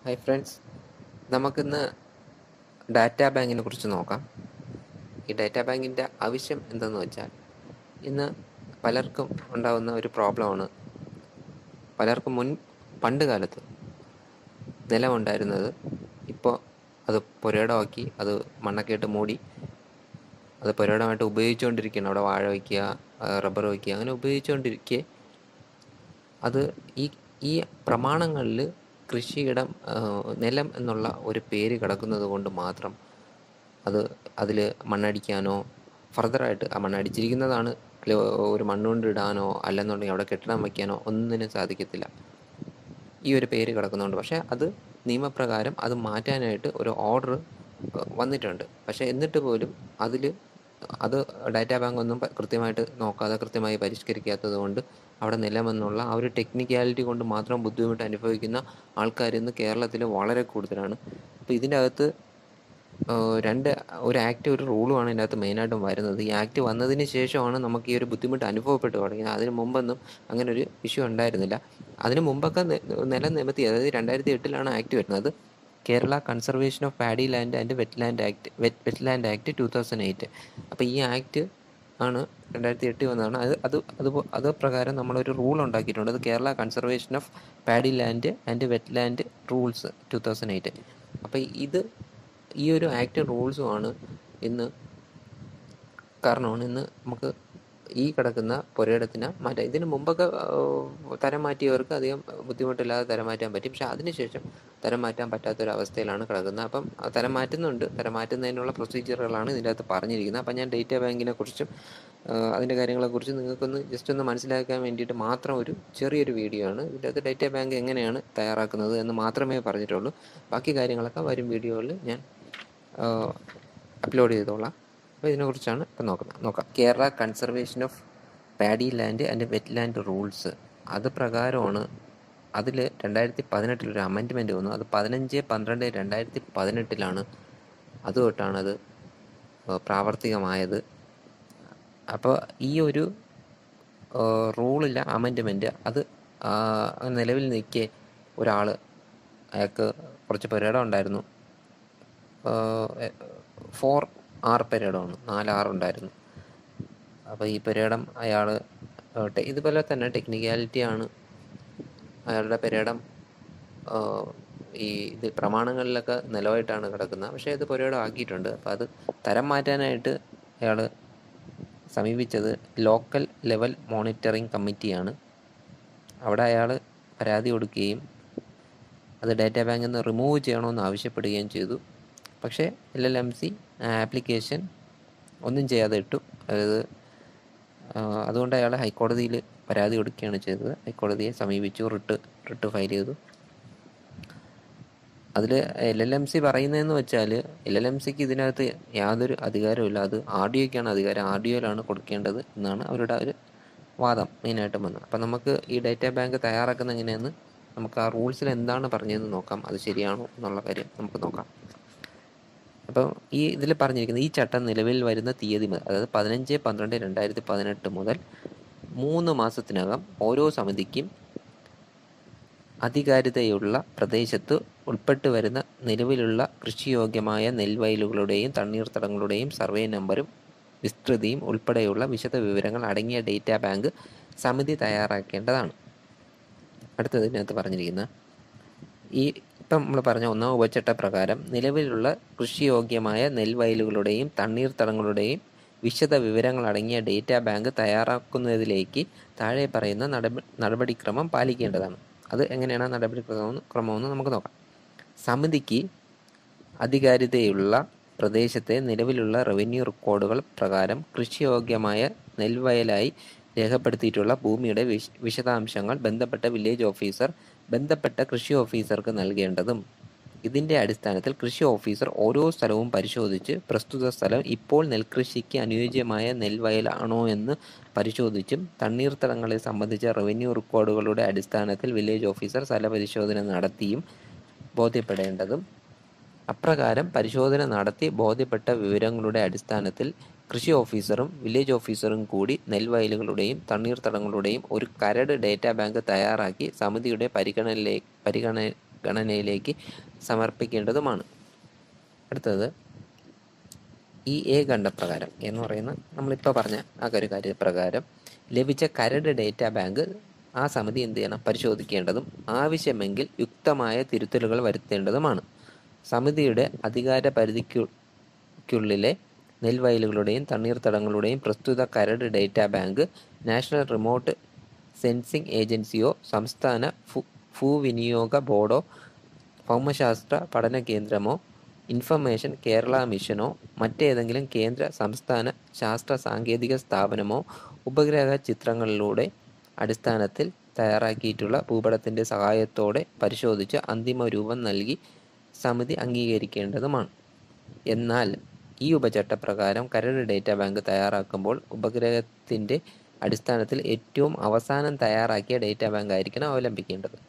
hi friends നമുക്കിന്ന് data ബാങ്കിനെ കുറിച്ച് നോക്കാം ഈ ഡാറ്റാ ബാങ്കിൻ്റെ ആവശ്യം എന്തെന്ന് വെച്ചാൽ ഇന്ന് പലർക്കും ഉണ്ടാകുന്ന ഒരു പ്രോബ്ലമാണ് പലർക്കും മുൻ പണ്ട് കാലത്ത് നിലമുണ്ടായിരുന്നത് ഇപ്പോൾ അത് പുരയിടമാക്കി അത് മണ്ണൊക്കെ ഇട്ട് മൂടി അത് പുരയിടമായിട്ട് ഉപയോഗിച്ചുകൊണ്ടിരിക്കുകയാണ് അവിടെ വാഴ വയ്ക്കുക റബ്ബർ വയ്ക്കുക അങ്ങനെ ഉപയോഗിച്ചുകൊണ്ടിരിക്കെ അത് ഈ ഈ പ്രമാണങ്ങളിൽ കൃഷിയിടം നിലം എന്നുള്ള ഒരു പേര് കിടക്കുന്നത് കൊണ്ട് മാത്രം അത് അതിൽ മണ്ണടിക്കാനോ ഫർദറായിട്ട് ആ മണ്ണടിച്ചിരിക്കുന്നതാണ് അതിൽ ഒരു മണ്ണുകൊണ്ട് ഇടാനോ അല്ലെന്നുണ്ടെങ്കിൽ അവിടെ കെട്ടിടം വയ്ക്കാനോ ഒന്നിനും സാധിക്കത്തില്ല ഈ ഒരു പേര് കിടക്കുന്നുണ്ട് പക്ഷേ അത് നിയമപ്രകാരം അത് മാറ്റാനായിട്ട് ഒരു ഓർഡർ വന്നിട്ടുണ്ട് പക്ഷേ എന്നിട്ട് പോലും അതിൽ അത് ഡാറ്റാ ബാങ്ക് ഒന്നും കൃത്യമായിട്ട് നോക്കാതെ കൃത്യമായി പരിഷ്കരിക്കാത്തത് കൊണ്ട് അവിടെ നിലമെന്നുള്ള ആ ഒരു ടെക്നിക്കാലിറ്റി കൊണ്ട് മാത്രം ബുദ്ധിമുട്ട് അനുഭവിക്കുന്ന ആൾക്കാർ ഇന്ന് കേരളത്തിൽ വളരെ കൂടുതലാണ് അപ്പോൾ ഇതിൻ്റെ അകത്ത് രണ്ട് ഒരു ആക്ട് ഒരു റൂളുമാണ് ഇതിൻ്റെ അകത്ത് മെയിനായിട്ടും വരുന്നത് ഈ ആക്ട് വന്നതിന് ശേഷമാണ് നമുക്ക് ഈ ഒരു ബുദ്ധിമുട്ട് അനുഭവപ്പെട്ടു തുടങ്ങിയത് അതിന് മുമ്പൊന്നും അങ്ങനെ ഒരു ഇഷ്യൂ ഉണ്ടായിരുന്നില്ല അതിന് മുമ്പൊക്കെ നിലം നിമത്തി അതായത് രണ്ടായിരത്തി എട്ടിലാണ് ആക്ട് വരുന്നത് Kerala conservation of paddy land and wetland act wet wetland act two thousand eight അപ്പോൾ ഈ ആക്ട് ആണ് രണ്ടായിരത്തി എട്ടിൽ വന്നതാണ് അത് അത് അത് അത് പ്രകാരം നമ്മളൊരു റൂൾ ഉണ്ടാക്കിയിട്ടുണ്ട് അത് Kerala conservation of paddy land and wetland rules two thousand eight അപ്പോൾ ഇത് ഈ ഒരു ആക്ട് റൂൾസുമാണ് ഇന്ന് കാരണമാണ് ഇന്ന് നമുക്ക് ഈ കിടക്കുന്ന പുരയിടത്തിന് മാറ്റാം ഇതിന് മുമ്പൊക്കെ തരം മാറ്റിയവർക്ക് അധികം ബുദ്ധിമുട്ടില്ലാതെ തരം മാറ്റാൻ പറ്റും പക്ഷെ അതിനുശേഷം തരം മാറ്റാൻ പറ്റാത്തൊരവസ്ഥയിലാണ് കിടക്കുന്നത് അപ്പം തരം മാറ്റുന്നുണ്ട് തരം മാറ്റുന്നതിനുള്ള പ്രൊസീജിയറുകളാണ് ഇതിൻ്റെ അകത്ത് പറഞ്ഞിരിക്കുന്നത് അപ്പം ഞാൻ ഡേറ്റ ബാങ്കിനെ കുറിച്ചും അതിൻ്റെ കാര്യങ്ങളെക്കുറിച്ച് നിങ്ങൾക്കൊന്ന് ജസ്റ്റ് ഒന്ന് മനസ്സിലാക്കാൻ വേണ്ടിയിട്ട് മാത്രം ഒരു ചെറിയൊരു വീഡിയോ ആണ് ഇതിൻ്റെ അകത്ത് ഡേറ്റ ബാങ്ക് എങ്ങനെയാണ് തയ്യാറാക്കുന്നത് എന്ന് മാത്രമേ പറഞ്ഞിട്ടുള്ളൂ ബാക്കി കാര്യങ്ങളൊക്കെ വരും വീഡിയോയിൽ ഞാൻ അപ്ലോഡ് ചെയ്തോളാം അപ്പോൾ ഇതിനെക്കുറിച്ചാണ് ഇപ്പം നോക്കുന്നത് നോക്കാം Kerala conservation of paddy land and wetland rules അത് പ്രകാരമാണ് അതിൽ രണ്ടായിരത്തി പതിനെട്ടിലൊരു അമെൻഡ്മെൻറ്റ് വന്നു അത് പതിനഞ്ച് പന്ത്രണ്ട് രണ്ടായിരത്തി പതിനെട്ടിലാണ് അത് തൊട്ടാണ് അത് പ്രാവർത്തികമായത് അപ്പോൾ ഈ ഒരു റൂളില്ല അമെൻഡ്മെൻറ്റ് അത് നിലവിൽ നിൽക്കെ ഒരാൾ അയാൾക്ക് കുറച്ച് പുരയിടം ഉണ്ടായിരുന്നു ഫോർ ആറ് പെരേഡമാണ് നാലാറുണ്ടായിരുന്നു അപ്പോൾ ഈ പെരേഡം അയാൾ ഇതുപോലെ തന്നെ ടെക്നിക്കാലിറ്റിയാണ് അയാളുടെ പെരേഡം ഈ ഇത് പ്രമാണങ്ങളിലൊക്കെ നിലവായിട്ടാണ് കിടക്കുന്നത് പക്ഷേ ഇത് പുരയിടം ആക്കിയിട്ടുണ്ട് അപ്പോൾ അത് തരം മാറ്റാനായിട്ട് അയാൾ സമീപിച്ചത് ലോക്കൽ ലെവൽ മോണിറ്ററിംഗ് കമ്മിറ്റിയാണ് അവിടെ അയാൾ പരാതി കൊടുക്കുകയും അത് ഡാറ്റാ ബാങ്കിൽ നിന്ന് റിമൂവ് ചെയ്യണമെന്ന് ആവശ്യപ്പെടുകയും ചെയ്തു പക്ഷേ L L M C application ഒന്നും ചെയ്യാതെ ഇട്ടു അതായത് അതുകൊണ്ട് അയാൾ ഹൈക്കോടതിയിൽ പരാതി കൊടുക്കുകയാണ് ചെയ്തത് ഹൈക്കോടതിയെ സമീപിച്ചു റിട്ട് റിട്ട് ഫയൽ ചെയ്തു അതിൽ എൽ എൽ എം സി പറയുന്നതെന്ന് വെച്ചാൽ എൽ എൽ എം സിക്ക് ഇതിനകത്ത് യാതൊരു അധികാരമില്ല അത് ആർ ഡി ഒക്കാണ് അധികാരം ആർ ഡി ഒയിലാണ് കൊടുക്കേണ്ടത് എന്നാണ് അവരുടെ ഒരു വാദം മെയിനായിട്ടും വന്നത് അപ്പം നമുക്ക് ഈ ഡേറ്റാ ബാങ്ക് തയ്യാറാക്കുന്ന എങ്ങനെയെന്ന് നമുക്ക് ആ റൂൾസിൽ എന്താണ് പറഞ്ഞതെന്ന് നോക്കാം അത് ശരിയാണോ എന്നുള്ള കാര്യം നമുക്ക് നോക്കാം അപ്പം ഈ ഇതിൽ പറഞ്ഞിരിക്കുന്നത് ഈ ചട്ടം നിലവിൽ വരുന്ന തീയതി മുതൽ അതായത് പതിനഞ്ച് പന്ത്രണ്ട് രണ്ടായിരത്തി പതിനെട്ട് മുതൽ മൂന്ന് മാസത്തിനകം ഓരോ സമിതിക്കും അധികാരിതയുള്ള പ്രദേശത്ത് ഉൾപ്പെട്ട് വരുന്ന നിലവിലുള്ള കൃഷിയോഗ്യമായ നെൽവയലുകളുടെയും തണ്ണീർത്തടങ്ങളുടെയും സർവേ നമ്പറും വിസ്തൃതിയും ഉൾപ്പെടെയുള്ള വിശദ വിവരങ്ങൾ അടങ്ങിയ ഡേറ്റാ ബാങ്ക് സമിതി തയ്യാറാക്കേണ്ടതാണ് അടുത്തതിനകത്ത് പറഞ്ഞിരിക്കുന്ന ഈ ഇപ്പം നമ്മൾ പറഞ്ഞ ഒന്നാം ഉപചട്ട പ്രകാരം നിലവിലുള്ള കൃഷിയോഗ്യമായ നെൽവയലുകളുടെയും തണ്ണീർത്തടങ്ങളുടെയും വിശദ വിവരങ്ങൾ അടങ്ങിയ ഡേറ്റാ ബാങ്ക് തയ്യാറാക്കുന്നതിലേക്ക് താഴെ പറയുന്ന നടപ നടപടിക്രമം പാലിക്കേണ്ടതാണ് അത് എങ്ങനെയാണ് നടപടിക്രമം ക്രമമെന്ന് നമുക്ക് നോക്കാം സമിതിക്ക് അധികാരിതയുള്ള പ്രദേശത്തെ നിലവിലുള്ള റവന്യൂ റെക്കോർഡുകൾ പ്രകാരം കൃഷിയോഗ്യമായ നെൽവയലായി രേഖപ്പെടുത്തിയിട്ടുള്ള ഭൂമിയുടെ വിശ വിശദാംശങ്ങൾ ബന്ധപ്പെട്ട വില്ലേജ് ഓഫീസർ ബന്ധപ്പെട്ട കൃഷി ഓഫീസർക്ക് നൽകേണ്ടതും ഇതിൻ്റെ അടിസ്ഥാനത്തിൽ കൃഷി ഓഫീസർ ഓരോ സ്ഥലവും പരിശോധിച്ച് പ്രസ്തുത സ്ഥലം ഇപ്പോൾ നെൽകൃഷിക്ക് അനുയോജ്യമായ നെൽവയലാണോ എന്ന് പരിശോധിച്ചും തണ്ണീർത്തടങ്ങളെ സംബന്ധിച്ച റവന്യൂ റെക്കോർഡുകളുടെ അടിസ്ഥാനത്തിൽ വില്ലേജ് ഓഫീസർ സ്ഥലപരിശോധന നടത്തിയും ബോധ്യപ്പെടേണ്ടതും അപ്രകാരം പരിശോധന നടത്തി ബോധ്യപ്പെട്ട വിവരങ്ങളുടെ അടിസ്ഥാനത്തിൽ കൃഷി ഓഫീസറും വില്ലേജ് ഓഫീസറും കൂടി നെൽവയലുകളുടെയും തണ്ണീർത്തടങ്ങളുടെയും ഒരു കരട് ഡേറ്റാ ബാങ്ക് തയ്യാറാക്കി സമിതിയുടെ പരിഗണനയിലേക്ക് പരിഗണ ഗണനയിലേക്ക് സമർപ്പിക്കേണ്ടതുമാണ് അടുത്തത് ഈ എ ഖണ്ഡപ്രകാരം എന്ന് പറയുന്ന നമ്മളിപ്പോൾ പറഞ്ഞ ആ ഒരു കാര്യപ്രകാരം ലഭിച്ച കരട് ഡേറ്റ ബാങ്ക് ആ സമിതി എന്ത് ചെയ്യണം പരിശോധിക്കേണ്ടതും ആവശ്യമെങ്കിൽ യുക്തമായ തിരുത്തലുകൾ വരുത്തേണ്ടതുമാണ് സമിതിയുടെ അധികാര പരിധിക്കുള്ളിലെ നെൽവയലുകളുടെയും തണ്ണീർത്തടങ്ങളുടെയും പ്രസ്തുത കരട് data bank national remote sensing ഏജൻസിയോ സംസ്ഥാന ഭൂ ഭൂവിനിയോഗ ബോർഡോ ഭൗമശാസ്ത്ര പഠന കേന്ദ്രമോ ഇൻഫർമേഷൻ കേരള മിഷനോ മറ്റേതെങ്കിലും കേന്ദ്ര സംസ്ഥാന ശാസ്ത്ര സാങ്കേതിക സ്ഥാപനമോ ഉപഗ്രഹ ചിത്രങ്ങളിലൂടെ അടിസ്ഥാനത്തിൽ തയ്യാറാക്കിയിട്ടുള്ള ഭൂപടത്തിൻ്റെ സഹായത്തോടെ പരിശോധിച്ച് അന്തിമ രൂപം നൽകി സമിതി അംഗീകരിക്കേണ്ടതുമാണ് എന്നാൽ ഈ ഉപചട്ടപ്രകാരം കരട് ഡേറ്റ ബാങ്ക് തയ്യാറാക്കുമ്പോൾ ഉപഗ്രഹത്തിൻ്റെ അടിസ്ഥാനത്തിൽ ഏറ്റവും അവസാനം തയ്യാറാക്കിയ ഡേറ്റ ബാങ്ക് ആയിരിക്കണം അവലംബിക്കേണ്ടത്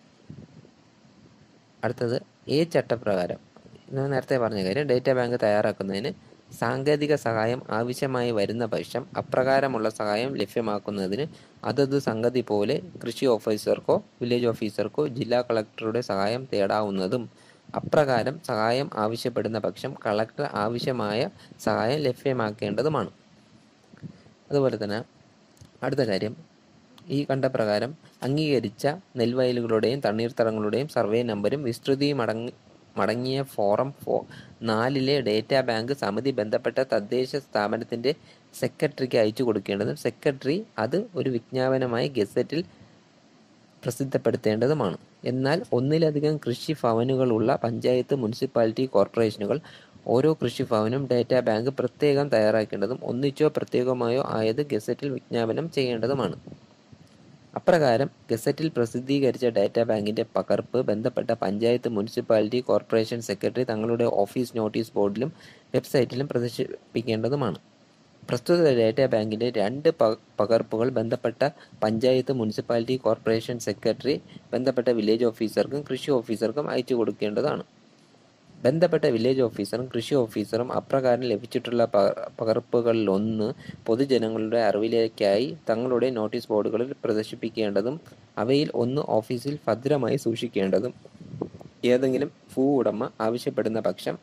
അടുത്തത് എ ചട്ടപ്രകാരം ഞാൻ നേരത്തെ പറഞ്ഞ കാര്യം ഡേറ്റ ബാങ്ക് തയ്യാറാക്കുന്നതിന് സാങ്കേതിക സഹായം ആവശ്യമായി വരുന്ന പക്ഷം അപ്രകാരമുള്ള സഹായം ലഭ്യമാക്കുന്നതിന് അതത് സംഗതി പോലെ കൃഷി ഓഫീസർക്കോ വില്ലേജ് ഓഫീസർക്കോ ജില്ലാ കളക്ടറുടെ സഹായം തേടാവുന്നതും അപ്രകാരം സഹായം ആവശ്യപ്പെടുന്ന പക്ഷം കളക്ടർ ആവശ്യമായ സഹായം ലഭ്യമാക്കേണ്ടതുമാണ് അതുപോലെ തന്നെ അടുത്ത കാര്യം ഈ കണ്ട പ്രകാരം അംഗീകരിച്ച നെൽവയലുകളുടെയും തണ്ണീർത്തടങ്ങളുടെയും സർവേ നമ്പരും വിസ്തൃതിയും അടങ്ങി മടങ്ങിയ ഫോറം ഫോ നാലിലെ ഡേറ്റ ബാങ്ക് സമിതി ബന്ധപ്പെട്ട തദ്ദേശ സ്ഥാപനത്തിൻ്റെ സെക്രട്ടറിക്ക് അയച്ചു കൊടുക്കേണ്ടതും സെക്രട്ടറി അത് ഒരു വിജ്ഞാപനമായി ഗസറ്റിൽ പ്രസിദ്ധപ്പെടുത്തേണ്ടതുമാണ് എന്നാൽ ഒന്നിലധികം കൃഷി ഭവനുകളുള്ള പഞ്ചായത്ത് മുനിസിപ്പാലിറ്റി കോർപ്പറേഷനുകൾ ഓരോ കൃഷിഭവനും ഡേറ്റ ബാങ്ക് പ്രത്യേകം തയ്യാറാക്കേണ്ടതും ഒന്നിച്ചോ പ്രത്യേകമായോ ആയത് ഗസറ്റിൽ വിജ്ഞാപനം ചെയ്യേണ്ടതുമാണ് അപ്രകാരം ഗസറ്റിൽ പ്രസിദ്ധീകരിച്ച ഡാറ്റ ബാങ്കിന്റെ പകർപ്പ് ബന്ധപ്പെട്ട പഞ്ചായത്ത് മുനിസിപ്പാലിറ്റി കോർപ്പറേഷൻ സെക്രട്ടറി തങ്ങളുടെ ഓഫീസ് നോട്ടീസ് ബോർഡിലും വെബ്സൈറ്റിലും പ്രദർശിപ്പിക്കേണ്ടതുമാണ് പ്രസ്തുത ഡാറ്റ ബാങ്കിന്റെ രണ്ട് പ- പകർപ്പുകൾ ബന്ധപ്പെട്ട പഞ്ചായത്ത് മുനിസിപ്പാലിറ്റി കോർപ്പറേഷൻ സെക്രട്ടറി ബന്ധപ്പെട്ട വില്ലേജ് ഓഫീസർക്കും കൃഷി ഓഫീസർക്കും അയച്ചു കൊടുക്കേണ്ടതാണ് ബന്ധപ്പെട്ട വില്ലേജ് ഓഫീസറും കൃഷി ഓഫീസറും അപ്രകാരം ലഭിച്ചിട്ടുള്ള പ- പകർപ്പുകളിലൊന്ന് പൊതുജനങ്ങളുടെ അറിവിലേക്കായി തങ്ങളുടെ നോട്ടീസ് ബോർഡുകളിൽ പ്രദർശിപ്പിക്കേണ്ടതും അവയിൽ ഒന്ന് ഓഫീസിൽ ഭദ്രമായി സൂക്ഷിക്കേണ്ടതും ഏതെങ്കിലും ഭൂ ഉടമ ആവശ്യപ്പെടുന്ന പക്ഷം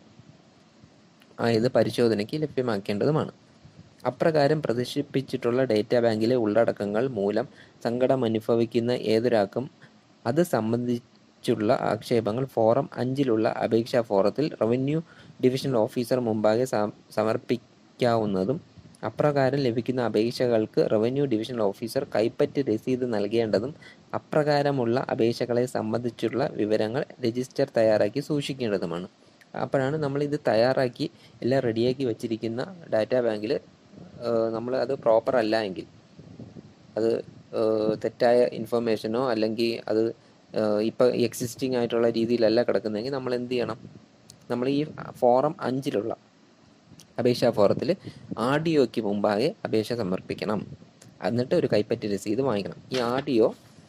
ആയത് പരിശോധനയ്ക്ക് ലഭ്യമാക്കേണ്ടതുമാണ് അപ്രകാരം പ്രദർശിപ്പിച്ചിട്ടുള്ള ഡേറ്റാ ബാങ്കിലെ ഉള്ളടക്കങ്ങൾ മൂലം സങ്കടം അനുഭവിക്കുന്ന ഏതൊരാൾക്കും അത് സംബന്ധിച്ചുള്ള ആക്ഷേപങ്ങൾ ഫോറം അഞ്ചിലുള്ള അപേക്ഷാ ഫോറത്തിൽ റവന്യൂ ഡിവിഷൻ ഓഫീസർ മുമ്പാകെ സമ- സമർപ്പിക്കാവുന്നതും അപ്രകാരം ലഭിക്കുന്ന അപേക്ഷകൾക്ക് റവന്യൂ ഡിവിഷൻ ഓഫീസർ കൈപ്പറ്റ് രസീത് നൽകേണ്ടതും അപ്രകാരമുള്ള അപേക്ഷകളെ സംബന്ധിച്ചുള്ള വിവരങ്ങൾ രജിസ്റ്റർ തയ്യാറാക്കി സൂക്ഷിക്കേണ്ടതുമാണ് അപ്പോഴാണ് നമ്മൾ ഇത് തയ്യാറാക്കി എല്ലാം റെഡിയാക്കി വെച്ചിരിക്കുന്ന ഡാറ്റാ ബാങ്കിൽ നമ്മൾ അത് പ്രോപ്പർ അല്ല എങ്കിൽ അത് ഏഹ്, തെറ്റായ ഇൻഫർമേഷനോ അല്ലെങ്കിൽ അത് ഇപ്പോൾ എക്സിസ്റ്റിംഗ് ആയിട്ടുള്ള രീതിയിലല്ല കിടക്കുന്നതെങ്കിൽ നമ്മൾ എന്ത് ചെയ്യണം നമ്മൾ ഈ ഫോറം അഞ്ചിലുള്ള അപേക്ഷാ ഫോറത്തിൽ ആഡിയോയ്ക്ക് മുമ്പാകെ അപേക്ഷ സമർപ്പിക്കണം എന്നിട്ട് ഒരു കൈപ്പറ്റി രസീത് വാങ്ങിക്കണം ഈ ആഡിയോ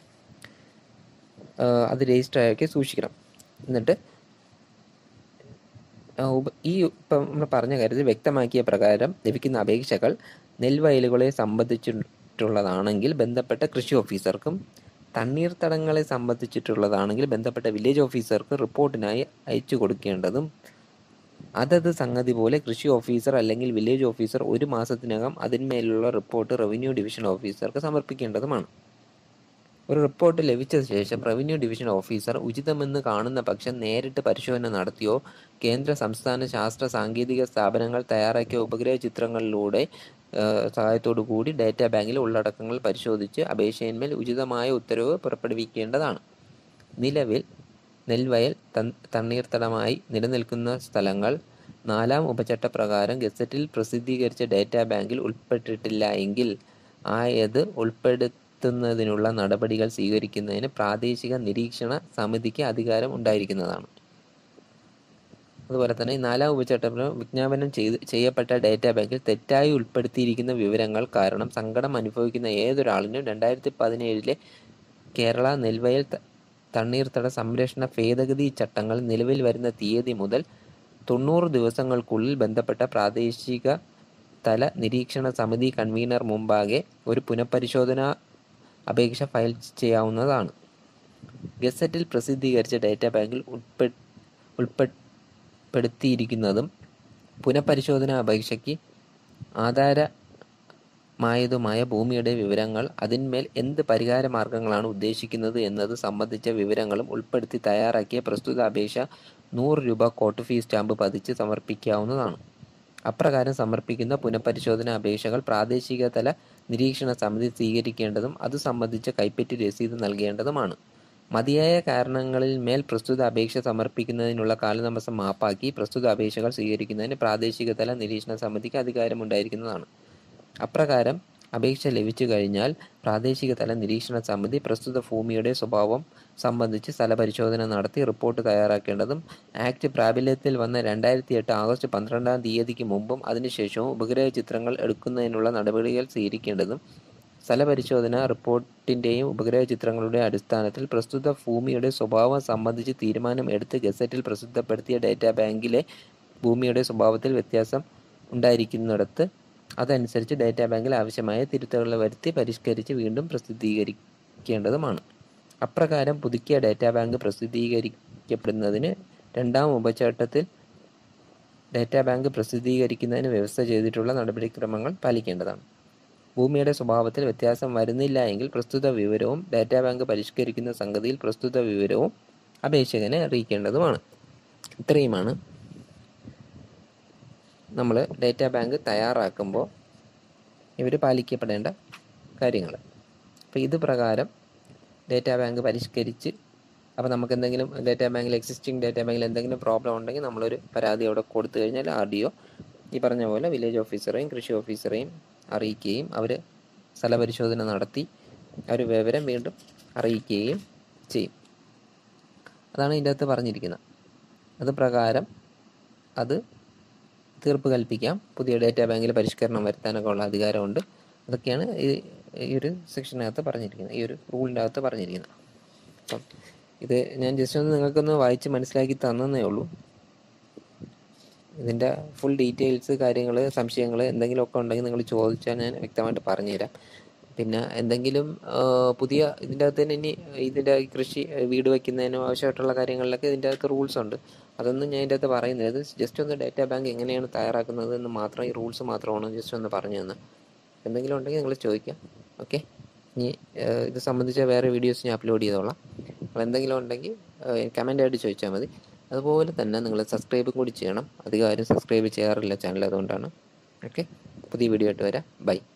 അത് രജിസ്റ്റർ ആക്കി സൂക്ഷിക്കണം എന്നിട്ട് ആ, ഉപ- ഈ ഇപ്പം നമ്മൾ പറഞ്ഞ കാര്യത്തിൽ വ്യക്തമാക്കിയ പ്രകാരം ലഭിക്കുന്ന അപേക്ഷകൾ നെൽവയലുകളെ സംബന്ധിച്ചിട്ടുള്ളതാണെങ്കിൽ ബന്ധപ്പെട്ട കൃഷി ഓഫീസർക്കും തണ്ണീർത്തടങ്ങളെ സംബന്ധിച്ചിട്ടുള്ളതാണെങ്കിൽ ബന്ധപ്പെട്ട വില്ലേജ് ഓഫീസർക്ക് റിപ്പോർട്ടിനായി അയച്ചു കൊടുക്കേണ്ടതും അതത് സംഗതി പോലെ കൃഷി ഓഫീസർ അല്ലെങ്കിൽ വില്ലേജ് ഓഫീസർ ഒരു മാസത്തിനകം അതിന്മേലുള്ള റിപ്പോർട്ട് റവന്യൂ ഡിവിഷൻ ഓഫീസർക്ക് സമർപ്പിക്കേണ്ടതുമാണ് ഒരു റിപ്പോർട്ട് ലഭിച്ച ശേഷം റവന്യൂ ഡിവിഷൻ ഓഫീസർ ഉചിതമെന്ന് കാണുന്ന പക്ഷം നേരിട്ട് പരിശോധന നടത്തിയോ കേന്ദ്ര സംസ്ഥാന ശാസ്ത്ര സാങ്കേതിക സ്ഥാപനങ്ങൾ തയ്യാറാക്കിയ ഉപഗ്രഹ ചിത്രങ്ങളിലൂടെ ഏഹ്, സഹായത്തോടു കൂടി ഡാറ്റ ബാങ്കിലെ ഉള്ളടക്കങ്ങൾ പരിശോധിച്ച് അപേക്ഷയിന്മേൽ ഉചിതമായ ഉത്തരവ് പുറപ്പെടുവിക്കേണ്ടതാണ് നിലവിൽ നെൽവയൽ തൺ തണ്ണീർത്തടമായി നിലനിൽക്കുന്ന സ്ഥലങ്ങൾ നാലാം ഉപചട്ടപ്രകാരം ഗസറ്റിൽ പ്രസിദ്ധീകരിച്ച ഡാറ്റാ ബാങ്കിൽ ഉൾപ്പെട്ടിട്ടില്ല എങ്കിൽ ആയത് ഉൾപ്പെടുത്തുന്നതിനുള്ള നടപടികൾ സ്വീകരിക്കുന്നതിന് പ്രാദേശിക നിരീക്ഷണ സമിതിക്ക് അധികാരം ഉണ്ടായിരിക്കുന്നതാണ് അതുപോലെ തന്നെ ഈ നാലാം ഉപചട്ടപ്രകാരം വിജ്ഞാപനം ചെയ്ത് ചെയ്യപ്പെട്ട ഡാറ്റാ ബാങ്കിൽ തെറ്റായി ഉൾപ്പെടുത്തിയിരിക്കുന്ന വിവരങ്ങൾ കാരണം സങ്കടം അനുഭവിക്കുന്ന ഏതൊരാളിനും രണ്ടായിരത്തി പതിനേഴിലെ കേരള നെൽവയൽ ത- തണ്ണീർത്തട സംരക്ഷണ ഭേദഗതി ചട്ടങ്ങൾ നിലവിൽ വരുന്ന തീയതി മുതൽ തൊണ്ണൂറ് ദിവസങ്ങൾക്കുള്ളിൽ ബന്ധപ്പെട്ട പ്രാദേശിക തല നിരീക്ഷണ സമിതി കൺവീനർ മുമ്പാകെ ഒരു പുനഃപരിശോധന അപേക്ഷ ഫയൽ ചെയ്യാവുന്നതാണ് ഗസറ്റിൽ പ്രസിദ്ധീകരിച്ച ഡാറ്റാ ബാങ്കിൽ ഉൾപ്പെ ഉൾപ്പെടുത്തിയിരിക്കുന്നതും പുനഃപരിശോധന അപേക്ഷയ്ക്ക് ആധാരമായതുമായ ഭൂമിയുടെ വിവരങ്ങൾ അതിന്മേൽ എന്ത് പരിഹാര മാർഗങ്ങളാണ് ഉദ്ദേശിക്കുന്നത് എന്നത് സംബന്ധിച്ച വിവരങ്ങളും ഉൾപ്പെടുത്തി തയ്യാറാക്കിയ പ്രസ്തുത അപേക്ഷ നൂറ് രൂപ കോട്ട് ഫീ സ്റ്റാമ്പ് പതിച്ച് സമർപ്പിക്കാവുന്നതാണ് അപ്രകാരം സമർപ്പിക്കുന്ന പുനഃപരിശോധന അപേക്ഷകൾ പ്രാദേശിക തല നിരീക്ഷണ സമിതി സ്വീകരിക്കേണ്ടതും അത് സംബന്ധിച്ച കൈപ്പറ്റി രസീത് നൽകേണ്ടതുമാണ് മതിയായ കാരണങ്ങളിൽ മേൽ പ്രസ്തുത അപേക്ഷ സമർപ്പിക്കുന്നതിനുള്ള കാലതാമസം മാപ്പാക്കി പ്രസ്തുത അപേക്ഷകൾ സ്വീകരിക്കുന്നതിന് പ്രാദേശിക തല നിരീക്ഷണ സമിതിക്ക് അധികാരമുണ്ടായിരിക്കുന്നതാണ് അപ്രകാരം അപേക്ഷ ലഭിച്ചു കഴിഞ്ഞാൽ പ്രാദേശിക തല നിരീക്ഷണ സമിതി പ്രസ്തുത ഭൂമിയുടെ സ്വഭാവം സംബന്ധിച്ച് സ്ഥലപരിശോധന നടത്തി റിപ്പോർട്ട് തയ്യാറാക്കേണ്ടതും ആക്ട് പ്രാബല്യത്തിൽ വന്ന രണ്ടായിരത്തി എട്ട് ആഗസ്റ്റ് പന്ത്രണ്ടാം തീയതിക്ക് മുമ്പും അതിനുശേഷവും ഉപഗ്രഹ ചിത്രങ്ങൾ എടുക്കുന്നതിനുള്ള നടപടികൾ സ്വീകരിക്കേണ്ടതും സ്ഥലപരിശോധന റിപ്പോർട്ടിൻ്റെയും ഉപഗ്രഹ ചിത്രങ്ങളുടെ അടിസ്ഥാനത്തിൽ പ്രസ്തുത ഭൂമിയുടെ സ്വഭാവം സംബന്ധിച്ച് തീരുമാനം എടുത്ത് ഗസറ്റിൽ പ്രസിദ്ധപ്പെടുത്തിയ ഡാറ്റാ ബാങ്കിലെ ഭൂമിയുടെ സ്വഭാവത്തിൽ വ്യത്യാസം ഉണ്ടായിരിക്കുന്നിടത്ത് അതനുസരിച്ച് ഡാറ്റാ ബാങ്കിൽ ആവശ്യമായ തിരുത്തലുകൾ വരുത്തി പരിഷ്കരിച്ച് വീണ്ടും പ്രസിദ്ധീകരിക്കേണ്ടതുമാണ് അപ്രകാരം പുതുക്കിയ ഡാറ്റാ ബാങ്ക് പ്രസിദ്ധീകരിക്കപ്പെടുന്നതിന് രണ്ടാം ഉപചട്ടത്തിൽ ഡാറ്റാ ബാങ്ക് പ്രസിദ്ധീകരിക്കുന്നതിന് വ്യവസ്ഥ ചെയ്തിട്ടുള്ള നടപടിക്രമങ്ങൾ പാലിക്കേണ്ടതാണ് ഭൂമിയുടെ സ്വഭാവത്തിൽ വ്യത്യാസം വരുന്നില്ല എങ്കിൽ പ്രസ്തുത വിവരവും ഡാറ്റാ ബാങ്ക് പരിഷ്കരിക്കുന്ന സംഗതിയിൽ പ്രസ്തുത വിവരവും അപേക്ഷകനെ അറിയിക്കേണ്ടതുമാണ് ഇത്രയുമാണ് നമ്മൾ ഡാറ്റാ ബാങ്ക് തയ്യാറാക്കുമ്പോൾ ഇവർ പാലിക്കപ്പെടേണ്ട കാര്യങ്ങൾ അപ്പോൾ ഇത് പ്രകാരം ഡാറ്റാ ബാങ്ക് പരിഷ്കരിച്ച് അപ്പോൾ നമുക്ക് എന്തെങ്കിലും ഡാറ്റാ ബാങ്കിൽ എക്സിസ്റ്റിംഗ് ഡാറ്റാ ബാങ്കിൽ എന്തെങ്കിലും പ്രോബ്ലം ഉണ്ടെങ്കിൽ നമ്മളൊരു പരാതി അവിടെ കൊടുത്തു കഴിഞ്ഞാൽ ആർ ഡി ഒ ഈ പറഞ്ഞ പോലെ വില്ലേജ് ഓഫീസറെയും കൃഷി ഓഫീസറെയും അറിയിക്കുകയും അവർ സ്ഥലപരിശോധന നടത്തി അവർ വിവരം വീണ്ടും അറിയിക്കുകയും ചെയ്യും അതാണ് ഇതിൻ്റെ അകത്ത് പറഞ്ഞിരിക്കുന്നത് അത് പ്രകാരം അത് തീർപ്പ് കൽപ്പിക്കാം പുതിയ ഡാറ്റാ ബാങ്കിൽ പരിഷ്കരണം വരുത്താനൊക്കെ ഉള്ള അധികാരമുണ്ട് അതൊക്കെയാണ് ഈ ഈ ഒരു സെക്ഷനകത്ത് പറഞ്ഞിരിക്കുന്നത് ഈ ഒരു റൂളിൻ്റെ അകത്ത് പറഞ്ഞിരിക്കുന്നത് അപ്പം ഇത് ഞാൻ ജസ്റ്റ് ഒന്ന് നിങ്ങൾക്കൊന്ന് വായിച്ച് മനസ്സിലാക്കി തന്നേ ഉള്ളൂ ഇതിൻ്റെ ഫുൾ ഡീറ്റെയിൽസ് കാര്യങ്ങൾ സംശയങ്ങൾ എന്തെങ്കിലുമൊക്കെ ഉണ്ടെങ്കിൽ നിങ്ങൾ ചോദിച്ചാൽ ഞാൻ വ്യക്തമായിട്ട് പറഞ്ഞുതരാം പിന്നെ എന്തെങ്കിലും ആ, പുതിയ ഇതിൻ്റെ അകത്ത് തന്നെ ഇനി ഇതിൻ്റെ കൃഷി വീട് വയ്ക്കുന്നതിനും ആവശ്യമായിട്ടുള്ള കാര്യങ്ങളിലൊക്കെ ഇതിൻ്റെ അകത്ത് റൂൾസ് ഉണ്ട് അതൊന്നും ഞാൻ ഇതിൻ്റെ അകത്ത് പറയുന്നത് ജസ്റ്റ് ഒന്ന് ഡാറ്റാ ബാങ്ക് എങ്ങനെയാണ് തയ്യാറാക്കുന്നത് എന്ന് മാത്രം ഈ റൂൾസ് മാത്രമാണ് ജസ്റ്റ് ഒന്ന് പറഞ്ഞു തന്നെ എന്തെങ്കിലും ഉണ്ടെങ്കിൽ നിങ്ങൾ ചോദിക്കാം ഓക്കെ ഇനി ആ, ഇത് സംബന്ധിച്ച വേറെ വീഡിയോസ് ഞാൻ അപ്ലോഡ് ചെയ്തോളാം അപ്പോൾ എന്തെങ്കിലും ഉണ്ടെങ്കിൽ കമൻ്റ് ആയിട്ട് ചോദിച്ചാൽ മതി അതുപോലെ തന്നെ നിങ്ങൾ സബ്സ്ക്രൈബും കൂടി ചെയ്യണം അധികം ആരും സബ്സ്ക്രൈബ് ചെയ്യാറില്ല ചാനൽ അതുകൊണ്ടാണ് ഓക്കെ പുതിയ വീഡിയോ ആയിട്ട് വരാം ബൈ